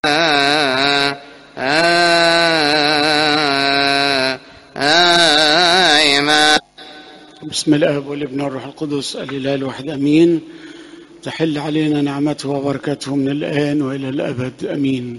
آمين بسم الاب والابن والروح القدس الاله الواحد امين تحل علينا نعمته وبركته من الان والى الابد امين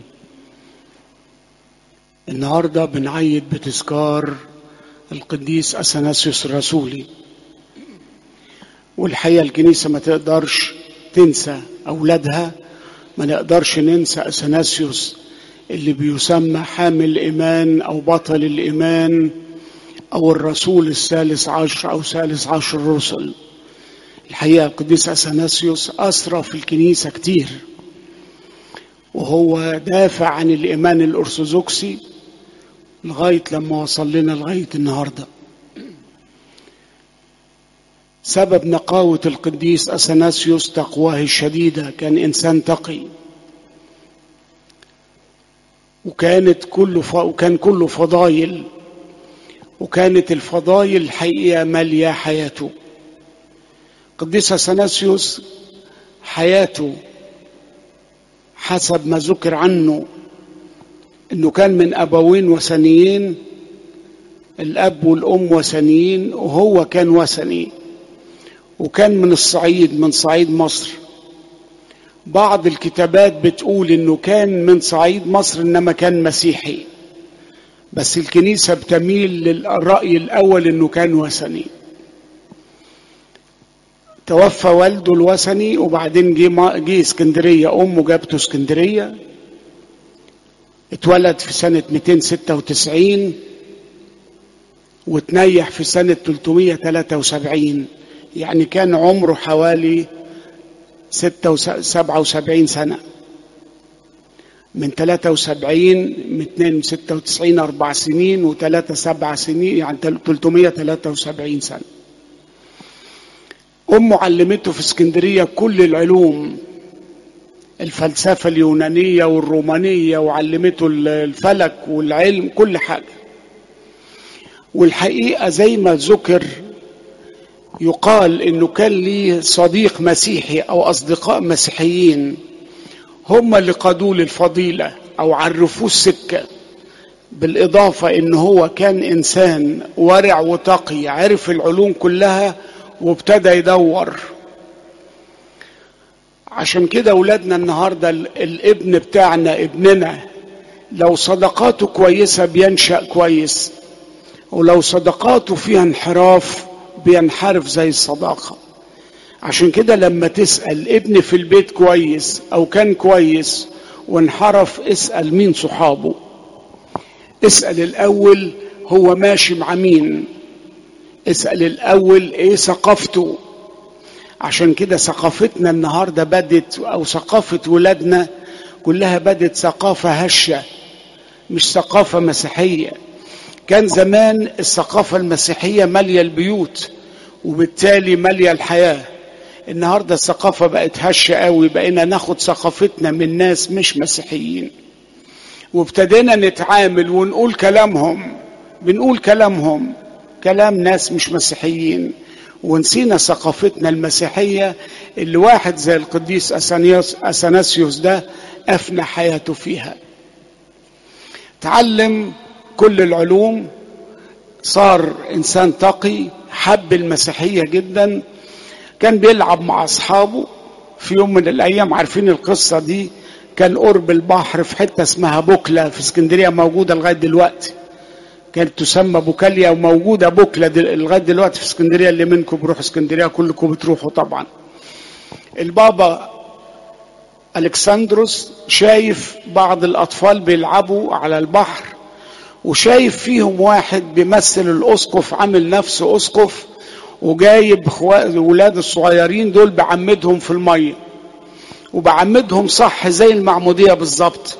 النهارده بنعيد بتذكار القديس اثناسيوس الرسولي والحقيقه الكنيسه ما تقدرش تنسى اولادها ما نقدرش ننسى اثناسيوس اللي بيسمى حامل ايمان او بطل الايمان او الرسول الثالث عشر او ثالث عشر الرسل الحقيقه القديس اثناسيوس اسرى في الكنيسه كتير وهو دافع عن الايمان الارثوذكسي لغايه لما وصل لنا لغايه النهارده سبب نقاوة القديس أثناسيوس تقواه الشديدة كان إنسان تقي وكانت كله ف... وكان كله فضايل وكانت الفضايل الحقيقة مالية حياته قديس أثناسيوس حياته حسب ما ذكر عنه انه كان من ابوين وثنيين الاب والام وثنيين وهو كان وثني وكان من الصعيد من صعيد مصر بعض الكتابات بتقول انه كان من صعيد مصر انما كان مسيحي بس الكنيسه بتميل للراي الاول انه كان وثني توفى والده الوثني وبعدين جه جه اسكندريه امه جابته اسكندريه اتولد في سنه 296 وتنيح في سنه 373 يعني كان عمره حوالي 77 سنة من 73 من 2 96 أربع سنين و3 سبع سنين يعني 373 سنة أمه علمته في اسكندرية كل العلوم الفلسفة اليونانية والرومانية وعلمته الفلك والعلم كل حاجة والحقيقة زي ما ذكر يقال انه كان ليه صديق مسيحي او اصدقاء مسيحيين هم اللي قادوه للفضيله او عرفوه السكه بالاضافه ان هو كان انسان ورع وتقي عرف العلوم كلها وابتدى يدور عشان كده اولادنا النهارده الابن بتاعنا ابننا لو صدقاته كويسه بينشا كويس ولو صدقاته فيها انحراف بينحرف زي الصداقة عشان كده لما تسأل ابن في البيت كويس أو كان كويس وانحرف اسأل مين صحابه اسأل الأول هو ماشي مع مين اسأل الأول ايه ثقافته عشان كده ثقافتنا النهاردة بدت أو ثقافة ولادنا كلها بدت ثقافة هشة مش ثقافة مسيحية كان زمان الثقافة المسيحية مالية البيوت وبالتالي مالية الحياة النهاردة الثقافة بقت هشة قوي بقينا ناخد ثقافتنا من ناس مش مسيحيين وابتدينا نتعامل ونقول كلامهم بنقول كلامهم كلام ناس مش مسيحيين ونسينا ثقافتنا المسيحية اللي واحد زي القديس أثناسيوس ده أفنى حياته فيها تعلم كل العلوم صار انسان تقي حب المسيحيه جدا كان بيلعب مع اصحابه في يوم من الايام عارفين القصه دي كان قرب البحر في حته اسمها بوكلا في اسكندريه موجوده لغايه دلوقتي كانت تسمى بوكاليا وموجوده بوكلا دل... لغايه دلوقتي في اسكندريه اللي منكم بيروح اسكندريه كلكم بتروحوا طبعا البابا الكسندروس شايف بعض الاطفال بيلعبوا على البحر وشايف فيهم واحد بيمثل الاسقف عامل نفسه اسقف وجايب ولاد الصغيرين دول بعمدهم في الميه وبعمدهم صح زي المعموديه بالظبط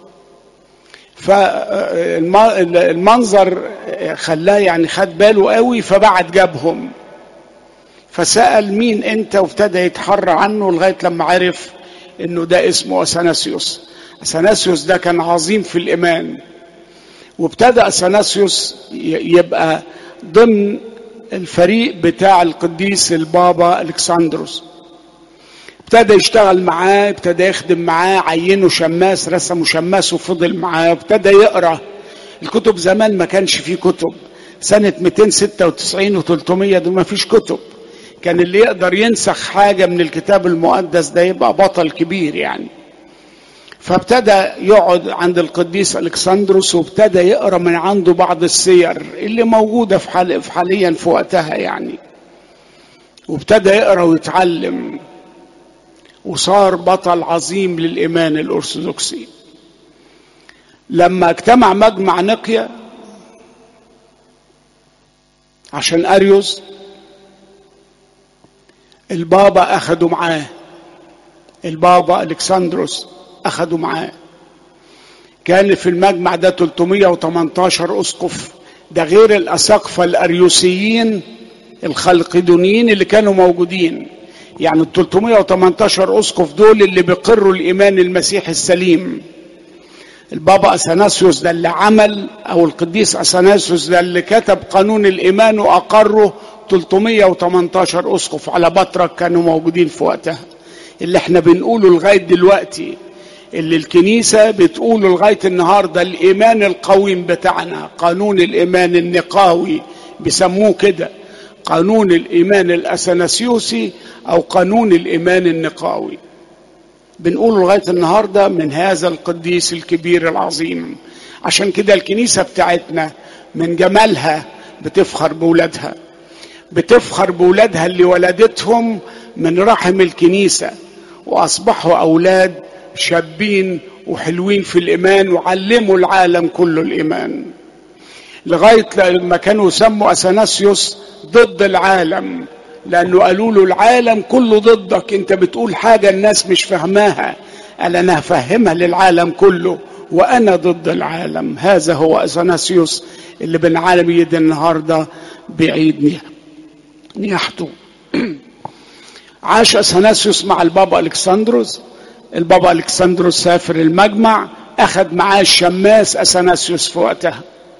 فالمنظر خلاه يعني خد باله قوي فبعد جابهم فسأل مين انت وابتدى يتحرى عنه لغاية لما عرف انه ده اسمه اثناسيوس اثناسيوس ده كان عظيم في الايمان وابتدى اثناسيوس يبقى ضمن الفريق بتاع القديس البابا الكسندروس ابتدى يشتغل معاه ابتدى يخدم معاه عينه شماس رسمه شماس وفضل معاه ابتدى يقرا الكتب زمان ما كانش فيه كتب سنة 296 و300 دول ما فيش كتب كان اللي يقدر ينسخ حاجة من الكتاب المقدس ده يبقى بطل كبير يعني فابتدى يقعد عند القديس الكسندروس وابتدى يقرا من عنده بعض السير اللي موجوده في حال في حاليا في وقتها يعني وابتدى يقرا ويتعلم وصار بطل عظيم للايمان الارثوذكسي لما اجتمع مجمع نقيا عشان اريوس البابا اخدوا معاه البابا الكسندروس اخدوا معاه كان في المجمع ده 318 اسقف ده غير الاساقفه الاريوسيين الخلقدونيين اللي كانوا موجودين يعني ال 318 اسقف دول اللي بيقروا الايمان المسيحي السليم البابا اثناسيوس ده اللي عمل او القديس اثناسيوس ده اللي كتب قانون الايمان واقره 318 اسقف على بطرك كانوا موجودين في وقتها اللي احنا بنقوله لغايه دلوقتي اللي الكنيسة بتقوله لغاية النهاردة الإيمان القويم بتاعنا قانون الإيمان النقاوي بيسموه كده قانون الإيمان الأثناسيوسي أو قانون الإيمان النقاوي بنقوله لغاية النهاردة من هذا القديس الكبير العظيم عشان كده الكنيسة بتاعتنا من جمالها بتفخر بولادها بتفخر بولادها اللي ولدتهم من رحم الكنيسة وأصبحوا أولاد شابين وحلوين في الإيمان وعلموا العالم كله الإيمان لغاية لما كانوا يسموا أثناسيوس ضد العالم لأنه قالوا له العالم كله ضدك أنت بتقول حاجة الناس مش فاهماها قال أنا هفهمها للعالم كله وأنا ضد العالم هذا هو أثناسيوس اللي بنعالم يد النهاردة بعيد نياحته عاش أثناسيوس مع البابا ألكسندروس البابا الكسندروس سافر المجمع اخذ معاه الشماس اثناسيوس في وقتها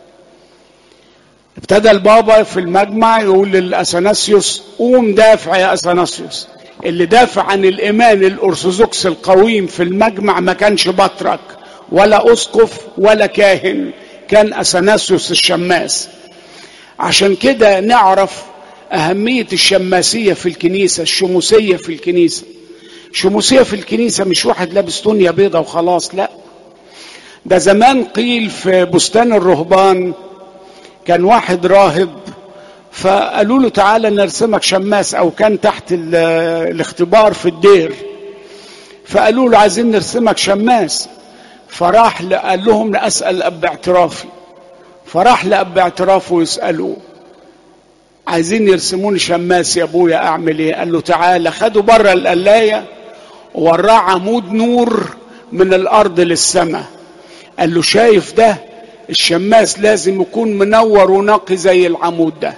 ابتدى البابا في المجمع يقول للاثناسيوس قوم دافع يا اثناسيوس اللي دافع عن الايمان الارثوذكس القويم في المجمع ما كانش بطرك ولا اسقف ولا كاهن كان اثناسيوس الشماس عشان كده نعرف اهميه الشماسيه في الكنيسه الشموسيه في الكنيسه شموسية في الكنيسة مش واحد لابس تونيا بيضة وخلاص لا ده زمان قيل في بستان الرهبان كان واحد راهب فقالوا له تعالى نرسمك شماس او كان تحت الاختبار في الدير فقالوا له عايزين نرسمك شماس فراح قال لهم لاسال اب اعترافي فراح لاب اعترافه يساله عايزين يرسموني شماس يا ابويا اعمل ايه قال له تعالى خدوا بره القلايه وراه عمود نور من الارض للسماء قال له شايف ده الشماس لازم يكون منور ونقي زي العمود ده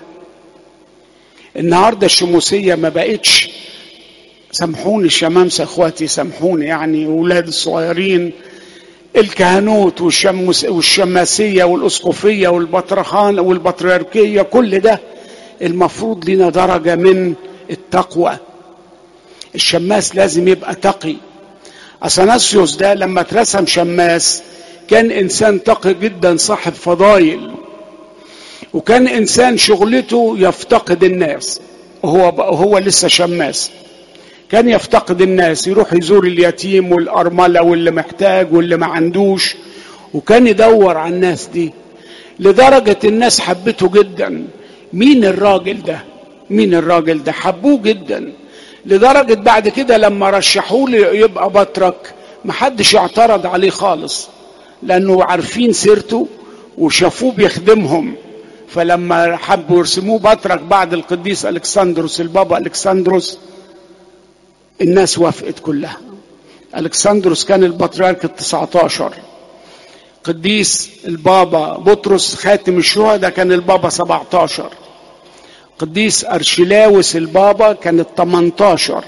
النهارده الشموسيه ما بقتش سامحوني الشمامسه اخواتي سامحوني يعني اولاد الصغيرين الكهنوت والشمس والشماسيه والاسقفيه والبطرخان والبطريركيه كل ده المفروض لنا درجه من التقوى الشماس لازم يبقى تقي اثناسيوس ده لما اترسم شماس كان انسان تقي جدا صاحب فضايل وكان انسان شغلته يفتقد الناس وهو هو لسه شماس كان يفتقد الناس يروح يزور اليتيم والارمله واللي محتاج واللي ما عندوش وكان يدور على الناس دي لدرجه الناس حبته جدا مين الراجل ده مين الراجل ده حبوه جدا لدرجة بعد كده لما رشحوه يبقى بطرك محدش اعترض عليه خالص لأنه عارفين سيرته وشافوه بيخدمهم فلما حبوا يرسموه بطرك بعد القديس الكسندروس البابا الكسندروس الناس وافقت كلها الكسندروس كان البطريرك التسعة عشر قديس البابا بطرس خاتم الشهداء كان البابا 17 قديس أرشلاوس البابا كان 18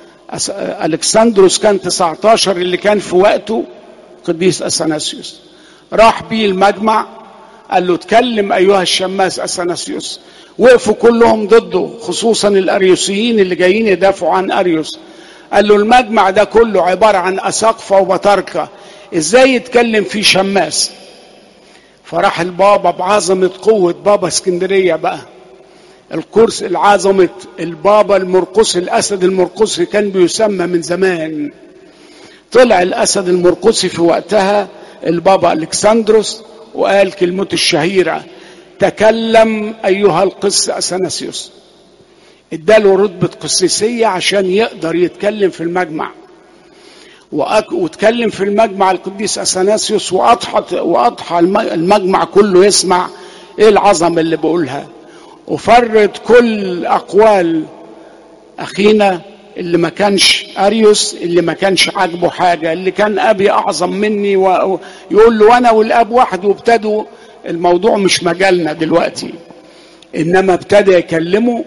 ألكسندروس كان 19 اللي كان في وقته قديس أثناسيوس راح بيه المجمع قال له اتكلم أيها الشماس أثناسيوس وقفوا كلهم ضده خصوصا الأريوسيين اللي جايين يدافعوا عن أريوس قال له المجمع ده كله عبارة عن أساقفة وبطاركة ازاي يتكلم فيه شماس فراح البابا بعظمة قوة بابا اسكندرية بقى الكرسي العظمة البابا المرقصي الأسد المرقصي كان بيسمى من زمان طلع الأسد المرقصي في وقتها البابا ألكسندروس وقال كلمته الشهيرة تكلم أيها القس أثناسيوس اداله رتبة قسيسية عشان يقدر يتكلم في المجمع وأك... واتكلم في المجمع القديس اثناسيوس واضحى واضحى المجمع كله يسمع ايه العظمه اللي بقولها وفرد كل اقوال اخينا اللي ما كانش اريوس اللي ما كانش عاجبه حاجه اللي كان ابي اعظم مني ويقول له وانا والاب واحد وابتدوا الموضوع مش مجالنا دلوقتي انما ابتدى يكلمه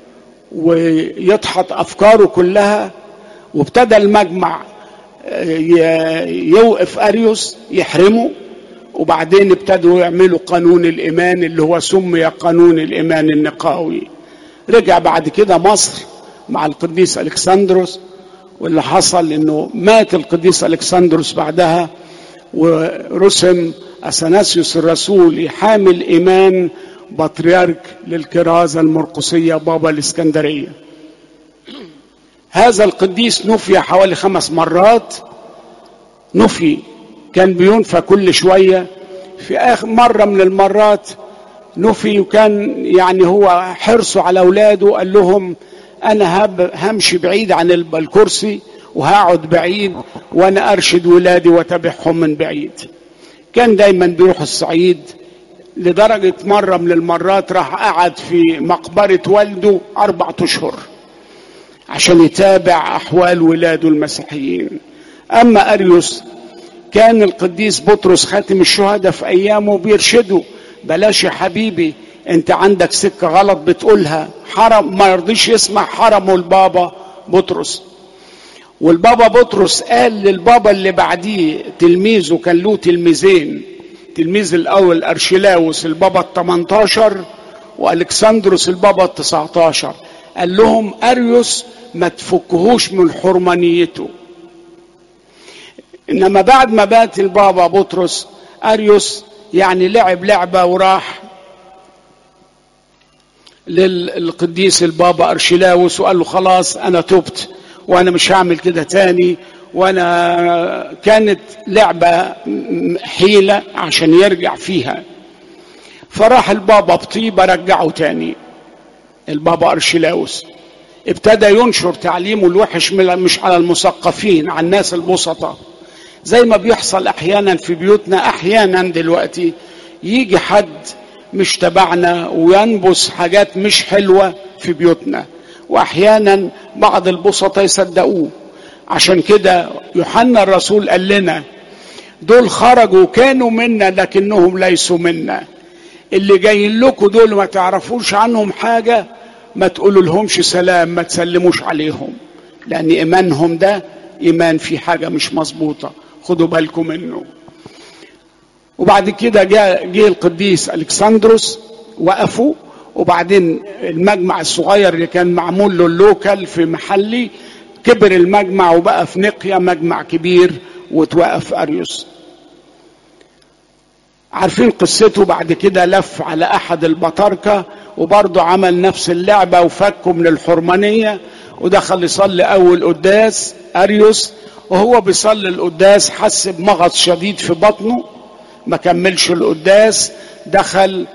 ويدحض افكاره كلها وابتدى المجمع يوقف اريوس يحرمه وبعدين ابتدوا يعملوا قانون الايمان اللي هو سمي قانون الايمان النقاوي رجع بعد كده مصر مع القديس الكسندروس واللي حصل انه مات القديس الكسندروس بعدها ورسم اثناسيوس الرسول حامل ايمان بطريرك للكرازه المرقسيه بابا الاسكندريه هذا القديس نفي حوالي خمس مرات نفي كان بينفى كل شوية في آخر مرة من المرات نفي وكان يعني هو حرصه على أولاده قال لهم أنا همشي بعيد عن الكرسي وهقعد بعيد وأنا أرشد ولادي وأتابعهم من بعيد كان دايما بيروح الصعيد لدرجة مرة من المرات راح قعد في مقبرة والده أربعة أشهر عشان يتابع أحوال ولاده المسيحيين أما أريوس كان القديس بطرس خاتم الشهداء في أيامه بيرشده بلاش يا حبيبي أنت عندك سكة غلط بتقولها حرم ما يرضيش يسمع حرمه البابا بطرس والبابا بطرس قال للبابا اللي بعديه تلميذه كان له تلميذين التلميذ الأول أرشلاوس البابا ال 18 وألكسندروس البابا ال 19 قال لهم أريوس ما تفكهوش من حرمانيته إنما بعد ما بات البابا بطرس أريوس يعني لعب لعبة وراح للقديس البابا أرشلاوس وقال له خلاص أنا تبت وأنا مش هعمل كده تاني وأنا كانت لعبة حيلة عشان يرجع فيها فراح البابا بطيبة رجعه تاني البابا أرشلاوس ابتدى ينشر تعليمه الوحش مش على المثقفين على الناس البسطة زي ما بيحصل احيانا في بيوتنا احيانا دلوقتي يجي حد مش تبعنا وينبس حاجات مش حلوة في بيوتنا واحيانا بعض البسطة يصدقوه عشان كده يوحنا الرسول قال لنا دول خرجوا كانوا منا لكنهم ليسوا منا اللي جايين لكم دول ما تعرفوش عنهم حاجة ما تقولوا لهمش سلام ما تسلموش عليهم لأن إيمانهم ده إيمان في حاجة مش مظبوطة خدوا بالكم منه وبعد كده جاء جه القديس الكسندروس وقفوا وبعدين المجمع الصغير اللي كان معمول له اللوكال في محلي كبر المجمع وبقى في نقيا مجمع كبير وتوقف اريوس عارفين قصته بعد كده لف على احد البطاركه وبرضه عمل نفس اللعبه وفكه من الحرمانيه ودخل يصلي اول قداس اريوس وهو بيصلي القداس حس بمغص شديد في بطنه ما كملش القداس دخل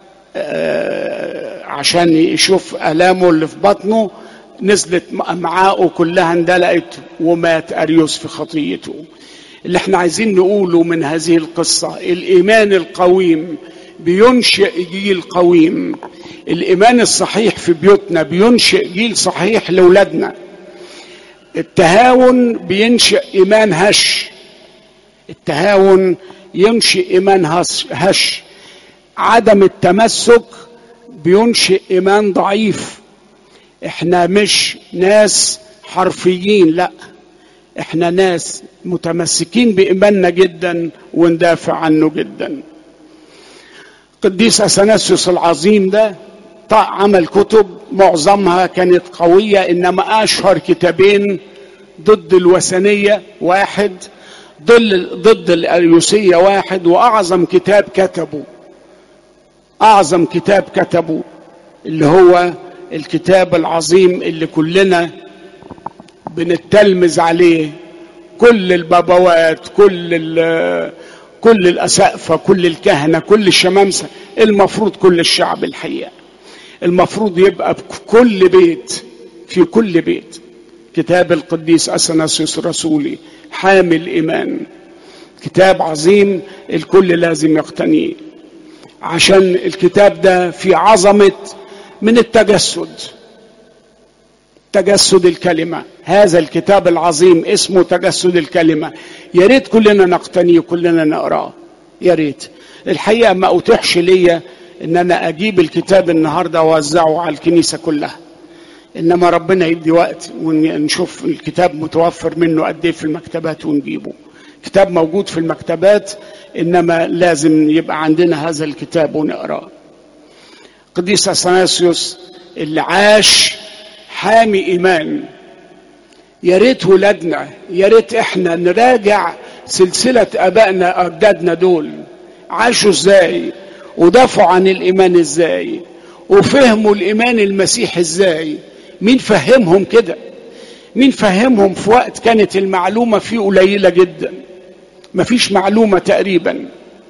عشان يشوف الامه اللي في بطنه نزلت امعاءه كلها اندلقت ومات اريوس في خطيته اللي احنا عايزين نقوله من هذه القصه الايمان القويم بينشئ جيل قويم الايمان الصحيح في بيوتنا بينشئ جيل صحيح لاولادنا التهاون بينشئ ايمان هش التهاون ينشئ ايمان هش, هش. عدم التمسك بينشئ ايمان ضعيف احنا مش ناس حرفيين لا احنا ناس متمسكين بايماننا جدا وندافع عنه جدا قديس اثناسيوس العظيم ده عمل كتب معظمها كانت قويه انما اشهر كتابين ضد الوثنية واحد ضد ضد الأريوسية واحد وأعظم كتاب كتبه أعظم كتاب كتبه اللي هو الكتاب العظيم اللي كلنا بنتلمذ عليه كل البابوات كل كل الأسقفة كل الكهنة كل الشمامسة المفروض كل الشعب الحقيقة المفروض يبقى في كل بيت في كل بيت كتاب القديس أثناسيوس الرسولي حامل إيمان كتاب عظيم الكل لازم يقتنيه عشان الكتاب ده في عظمة من التجسد تجسد الكلمة هذا الكتاب العظيم اسمه تجسد الكلمة يا ريت كلنا نقتنيه كلنا نقراه يا ريت الحقيقة ما أتيحش ليا إن أنا أجيب الكتاب النهاردة وأوزعه على الكنيسة كلها إنما ربنا يدي وقت ونشوف الكتاب متوفر منه قد إيه في المكتبات ونجيبه كتاب موجود في المكتبات إنما لازم يبقى عندنا هذا الكتاب ونقراه قديس اثناسيوس اللي عاش حامي ايمان يا ريت ولادنا يا ريت احنا نراجع سلسله ابائنا اجدادنا دول عاشوا ازاي ودافعوا عن الايمان ازاي وفهموا الايمان المسيحي ازاي مين فهمهم كده مين فهمهم في وقت كانت المعلومه فيه قليله جدا مفيش معلومه تقريبا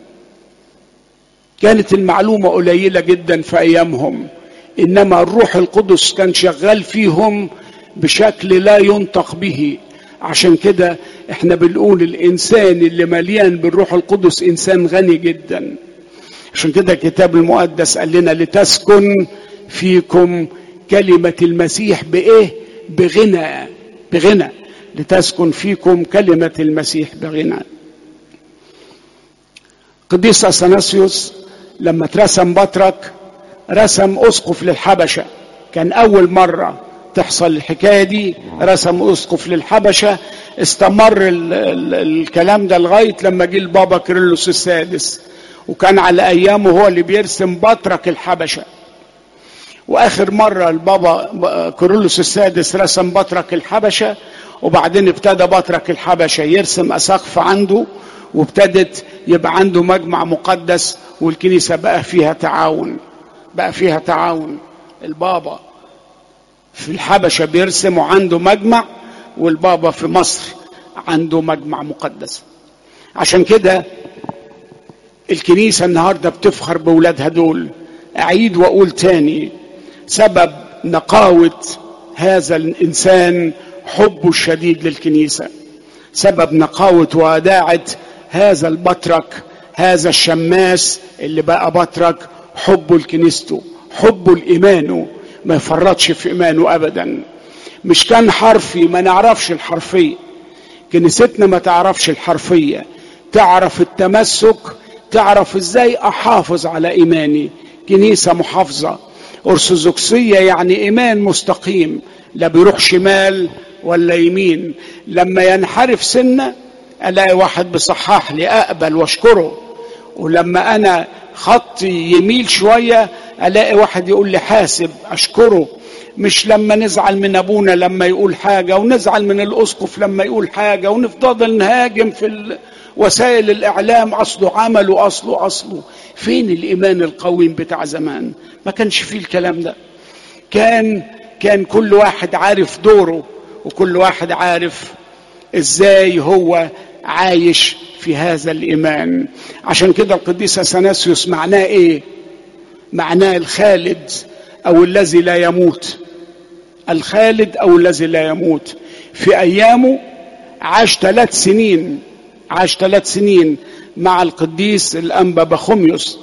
كانت المعلومة قليلة جدا في أيامهم إنما الروح القدس كان شغال فيهم بشكل لا ينطق به عشان كده احنا بنقول الإنسان اللي مليان بالروح القدس إنسان غني جدا عشان كده الكتاب المقدس قال لنا لتسكن فيكم كلمة المسيح بإيه؟ بغنى بغنى لتسكن فيكم كلمة المسيح بغنى قديس اثناسيوس لما اترسم بطرك رسم اسقف للحبشه كان اول مره تحصل الحكايه دي رسم اسقف للحبشه استمر ال ال الكلام ده لغايه لما جه البابا كيرلس السادس وكان على ايامه هو اللي بيرسم بطرك الحبشه واخر مره البابا كيرلس السادس رسم بطرك الحبشه وبعدين ابتدى بطرك الحبشه يرسم اساقف عنده وابتدت يبقى عنده مجمع مقدس والكنيسة بقى فيها تعاون بقى فيها تعاون البابا في الحبشة بيرسم وعنده مجمع والبابا في مصر عنده مجمع مقدس عشان كده الكنيسة النهاردة بتفخر بولادها دول أعيد وأقول تاني سبب نقاوة هذا الإنسان حبه الشديد للكنيسة سبب نقاوة ووداعة هذا البطرك هذا الشماس اللي بقى بطرك حبه لكنيسته حبه لإيمانه ما يفرطش في إيمانه أبدا مش كان حرفي ما نعرفش الحرفية كنيستنا ما تعرفش الحرفية تعرف التمسك تعرف ازاي احافظ على ايماني كنيسة محافظة ارثوذكسية يعني ايمان مستقيم لا بيروح شمال ولا يمين لما ينحرف سنة الاقي واحد بصحح لي اقبل واشكره ولما انا خطي يميل شوية الاقي واحد يقول لي حاسب اشكره مش لما نزعل من ابونا لما يقول حاجة ونزعل من الاسقف لما يقول حاجة ونفضل نهاجم في وسائل الاعلام اصله عمله اصله اصله فين الايمان القويم بتاع زمان ما كانش فيه الكلام ده كان كان كل واحد عارف دوره وكل واحد عارف ازاي هو عايش في هذا الايمان عشان كده القديس اثناسيوس معناه ايه معناه الخالد او الذي لا يموت الخالد او الذي لا يموت في ايامه عاش ثلاث سنين عاش ثلاث سنين مع القديس الانبا بخوميوس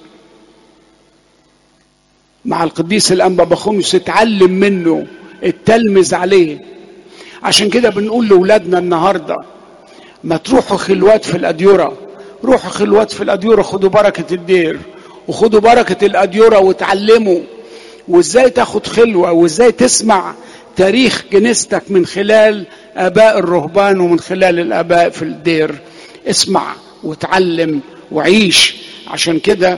مع القديس الانبا بخوميوس اتعلم منه اتلمذ عليه عشان كده بنقول لاولادنا النهارده ما تروحوا خلوات في الاديره روحوا خلوات في الاديره خدوا بركه الدير وخدوا بركه الاديره وتعلموا وازاي تاخد خلوه وازاي تسمع تاريخ كنيستك من خلال اباء الرهبان ومن خلال الاباء في الدير اسمع وتعلم وعيش عشان كده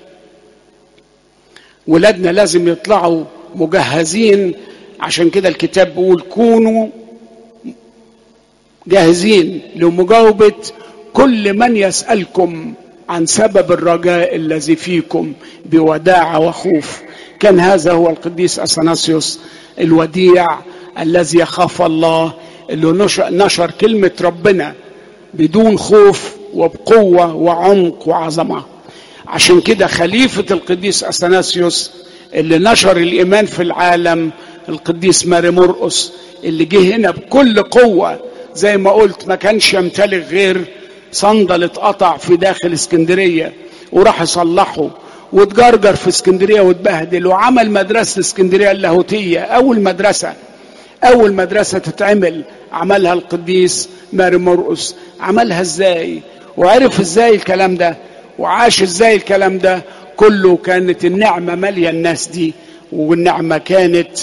ولادنا لازم يطلعوا مجهزين عشان كده الكتاب بيقول كونوا جاهزين لمجاوبة كل من يسألكم عن سبب الرجاء الذي فيكم بوداعة وخوف كان هذا هو القديس أثناسيوس الوديع الذي يخاف الله اللي نشر كلمة ربنا بدون خوف وبقوة وعمق وعظمة عشان كده خليفة القديس أثناسيوس اللي نشر الإيمان في العالم القديس ماري مرقس اللي جه هنا بكل قوة زي ما قلت ما كانش يمتلك غير صندل اتقطع في داخل اسكندرية وراح يصلحه واتجرجر في اسكندرية واتبهدل وعمل مدرسة اسكندرية اللاهوتية أول مدرسة أول مدرسة تتعمل عملها القديس ماري مرقس عملها ازاي وعرف ازاي الكلام ده وعاش ازاي الكلام ده كله كانت النعمة مالية الناس دي والنعمة كانت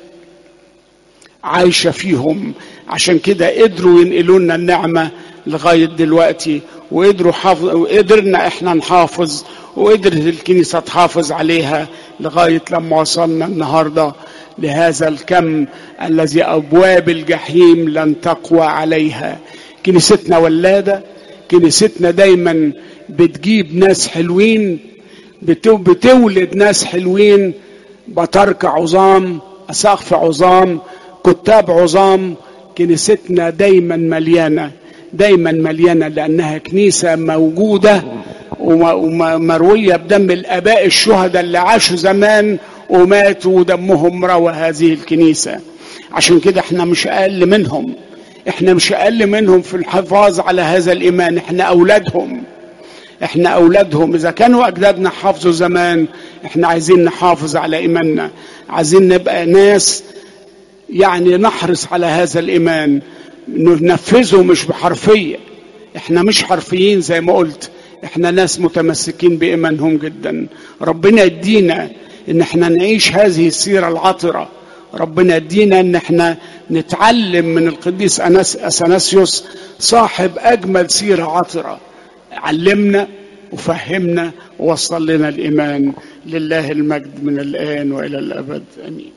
عايشة فيهم عشان كده قدروا ينقلوا لنا النعمة لغاية دلوقتي وقدروا حافظ وقدرنا احنا نحافظ وقدرت الكنيسة تحافظ عليها لغاية لما وصلنا النهاردة لهذا الكم الذي أبواب الجحيم لن تقوى عليها كنيستنا ولادة كنيستنا دايما بتجيب ناس حلوين بتولد ناس حلوين بطرك عظام أساقف عظام كتاب عظام كنيستنا دايما مليانة دايما مليانة لأنها كنيسة موجودة ومروية بدم الآباء الشهداء اللي عاشوا زمان وماتوا ودمهم روى هذه الكنيسة عشان كده احنا مش أقل منهم احنا مش أقل منهم في الحفاظ على هذا الإيمان احنا أولادهم احنا أولادهم إذا كانوا أجدادنا حافظوا زمان احنا عايزين نحافظ على إيماننا عايزين نبقى ناس يعني نحرص على هذا الإيمان ننفذه مش بحرفية احنا مش حرفيين زي ما قلت احنا ناس متمسكين بإيمانهم جدا ربنا يدينا ان احنا نعيش هذه السيرة العطرة ربنا يدينا ان احنا نتعلم من القديس أناس أثناسيوس صاحب أجمل سيرة عطرة علمنا وفهمنا ووصل لنا الإيمان لله المجد من الآن وإلى الأبد آمين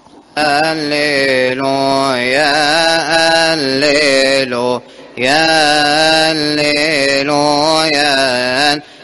هللويا هللويا هللويا